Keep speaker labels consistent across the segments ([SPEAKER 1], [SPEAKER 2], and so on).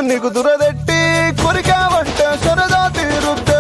[SPEAKER 1] నీకు దురదెట్టి కొరికావంటే సరదా తీరుద్దే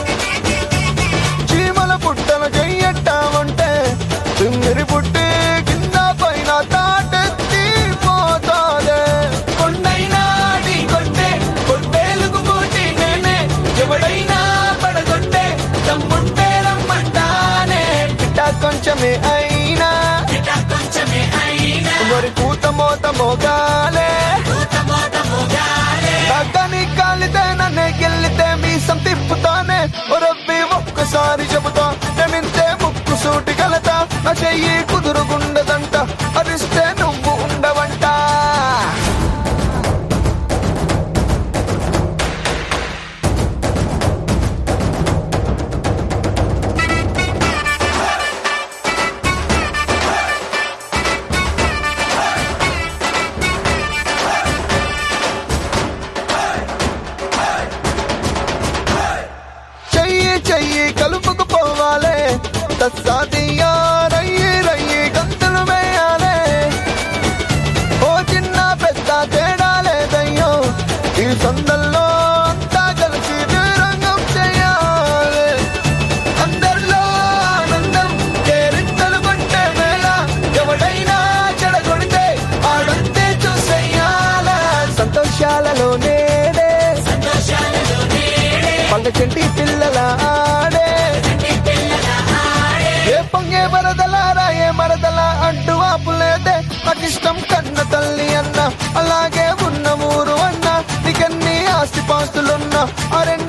[SPEAKER 1] చీమల పుట్టల చెయ్యట్టావంటే తిమ్మిరి పుట్టి కింద పైన తాటెత్తి పోతాదే
[SPEAKER 2] కొండైనా ఢీ కొట్టే కొట్టేలుగు పోటీ నేనే ఎవడైనా పడగొట్టే తమ్ముంటే రమ్మంటానే
[SPEAKER 1] ఇట్ట కొంచెమే అయినా
[SPEAKER 2] ఇట కొంచెమే అయినా
[SPEAKER 1] మరి కూత మోత మోగాలే
[SPEAKER 2] పూత మోత మోగాలే
[SPEAKER 1] తగ్గని కాలితే నన్నే గెల్లితే మీసం తిప్పుతానే ఓ రబ్బి ఒక్కసారి చెబుతా ప్రేమింతే ముక్కు సూటి కలత నా చెయ్యి కుదురుగుండదంట అరిస్తే నువ్వు ఉండవంట చెయ్యి చెయ్యి కలుపుకు పోవాలే తస్సాదియా రయ్యి రయ్యి గంతులు వేయాలే ఓ చిన్న పెద్ద తేడా లేదయ్యో ఈ సందల్లో అంతా కలిసి రంగం చేయాలి అందరిలో ఆనందం కేరింతలు కొంటే వేళ ఎవడైనా చెడగొడితే ఆడంతే చూసేయాల సంతోషాలలో నేడే
[SPEAKER 2] సంతోషాలలో నేడే
[SPEAKER 1] పండ చెంటి పిల్లల ఆడే
[SPEAKER 2] నీ పిల్లల ఆడే
[SPEAKER 1] ఏ పొంగే వరదలారా ఏ మరదల అంటూ ఆపులేదే నాకు ఇష్టం కన్న తల్లి అన్న అలాగే ఉన్న ఊరు అన్న నీకెన్ని ఆస్తి పాస్తులున్నా అరే